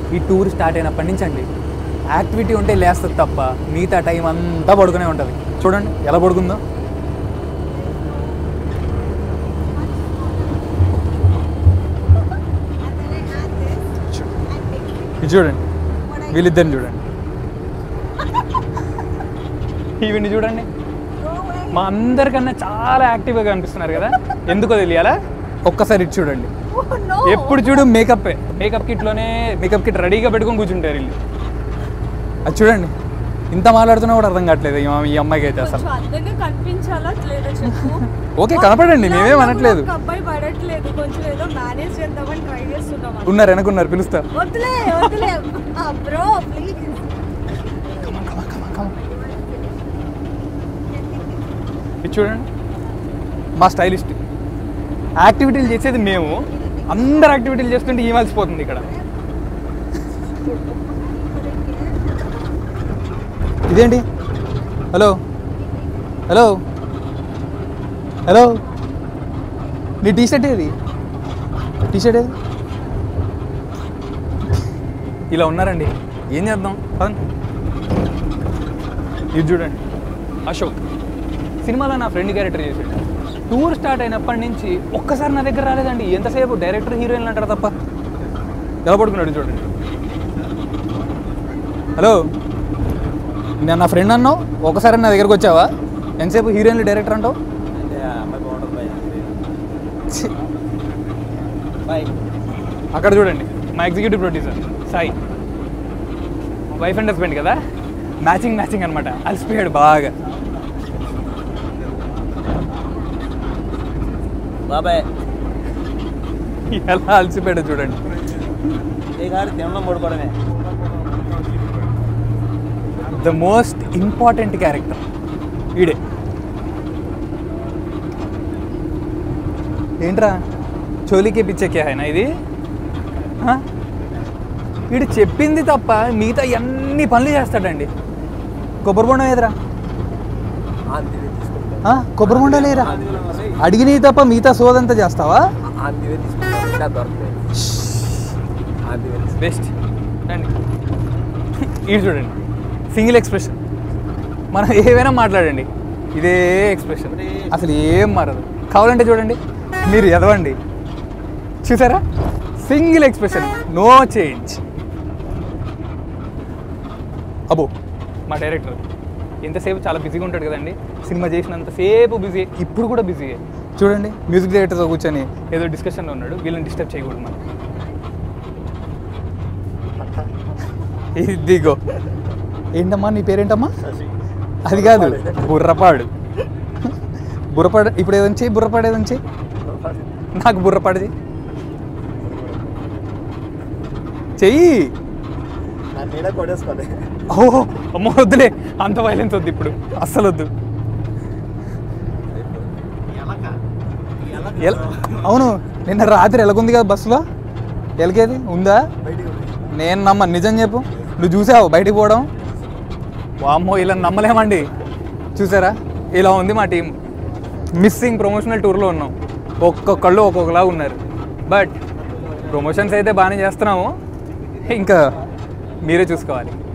ఈ tour start అయినప్పటి నుంచి అండి యాక్టివిటీ ఉంటే లేస్తుంది తప్ప మిగతా టైం అంతా పడుకునే ఉంటుంది చూడండి ఎలా పడుకుందో ఇది చూడండి వీళ్ళిద్దరిని చూడండి ఈవిని చూడండి మా అందరికన్నా చాలా యాక్టివ్గా కనిపిస్తున్నారు కదా ఎందుకో తెలియాలా ఒక్కసారి ఇటు చూడండి ఎప్పుడు చూడు మేకప్ మేకప్ కిట్లోనే మేకప్ కిట్ రెడీగా పెట్టుకొని కూర్చుంటారు వీళ్ళు అది చూడండి ఇంత మాట్లాడుతున్నా కూడా అర్థం కావట్లేదు ఈ అమ్మ- ఈ అమ్మాయికి అయితే అసలు కొంచెం అందంగా కనిపించాలా లేదా చెప్పు ఓకే కనపడండి మేమేం అనట్లేదు ఒక అబ్బాయి పడట్లేదు కొంచెం ఏదో మేనేజ్ చేద్దామని ట్రై చేస్తున్నాం ఉన్నారు వెనకున్నారు పిలుస్తా వద్దులే వద్దులే బ్రో ప్లీజ్ ఇది చూడండి మా స్టైలిస్ట్ యాక్టివిటీలు చేసేది మేము అందరు యాక్టివిటీలు చేస్తుంటే ఈమాల్సిపోతుంది ఇక్కడ ఇదేంటి హలో హలో హలో నీ టీ షర్ట్ ఏది టీ షర్ట్ ఏది ఇలా ఉన్నారండి ఏం చేద్దాం పదండి ఇది చూడండి అశోక్ సినిమాలో నా ఫ్రెండ్ క్యారెక్టర్ చేసాడు టూర్ స్టార్ట్ అయినప్పటి నుంచి ఒక్కసారి నా దగ్గర రాలేదండి ఎంతసేపు డైరెక్టర్ హీరోయిన్లు అంటారు తప్ప ఎలా పడుకున్నాడు చూడండి హలో నేను నా ఫ్రెండ్ అన్నావు ఒకసారి నా దగ్గరకు వచ్చావా ఎంతసేపు హీరోయిన్లు డైరెక్టర్ అంటావు అంటే ఆ అమ్మాయి బాగుంటుంది భయ ఛీ, బాయ్ అక్కడ చూడండి మా executive producer Sai wife and husband కదా మ్యాచింగ్ మ్యాచింగ్ అనమాట అలసిపోయాడు బాగా బాబాయ్ ఎలా అలసిపోయాడు చూడండి ఏ కాదు తినడం పడుకోవడమే ద మోస్ట్ ఇంపార్టెంట్ క్యారెక్టర్ ఈడే ఏంట్రా చోలీకే పిచ్చెక్కే ఆయన ఇది ఆ? వీడు చెప్పింది తప్ప మిగతా అన్ని పనులు చేస్తాడండి కొబ్బరి బొండం ఏదిరా ఆందివే తీసుకుంటా ఆ? కొబ్బరి బొండం లేరా అడిగినవి తప్ప మిగతా సోదంతా చేస్తావా ఆందివే తీసుకుంటా ఇంకా దొరుకుతాయి ఆందివే బెస్ట్ రండి ఇది చూడండి సింగిల్ ఎక్స్ప్రెషన్ మనం ఏవైనా మాట్లాడండి ఇదే ఎక్స్ప్రెషన్ అసలు ఏం మారదు కావాలంటే చూడండి మీరు ఎదవండి చూసారా సింగిల్ ఎక్స్ప్రెషన్ నో చేంజ్ అబో మా డైరెక్టర్ ఎంతసేపు చాలా బిజీగా ఉంటాడు కదండి సినిమా చేసినంతసేపు బిజీ ఇప్పుడు కూడా బిజీ చూడండి మ్యూజిక్ డైరెక్టర్తో కూర్చొని ఏదో డిస్కషన్లో ఉన్నాడు వీళ్ళని డిస్టర్బ్ చేయకూడదు మనం ఇదిగో ఏంటమ్మా నీ పేరేంటమ్మా అది కాదు బుర్రపాడు బుర్రపాడు ఇప్పుడు ఏదని చెయ్యి బుర్రపాడు ఏదని చెయ్యి నాకు బుర్రపాడుది చెయ్యి నా నీడ కొడేసుకోండి ఓహో అమ్మ వద్దులే అంత వైలెన్స్ వద్దు ఇప్పుడు అస్సలు వద్దు ఎల- అవును నిన్న రాత్రి ఎలాగుంది కదా బస్సులో ఎలకేది ఉందా నేను నమ్మ నిజం చెప్పు నువ్వు చూసావు బయటికి పోవడం వామ్మో ఇలా నమ్మలేమండి చూసారా ఇలా ఉంది మా టీం మిస్సింగ్ ప్రమోషనల్ టూర్లో ఉన్నాం ఒక్కొక్కళ్ళు ఒక్కొక్కలా ఉన్నారు బట్ ప్రమోషన్స్ అయితే బాగానే చేస్తున్నాము ఇంకా మీరే చూసుకోవాలి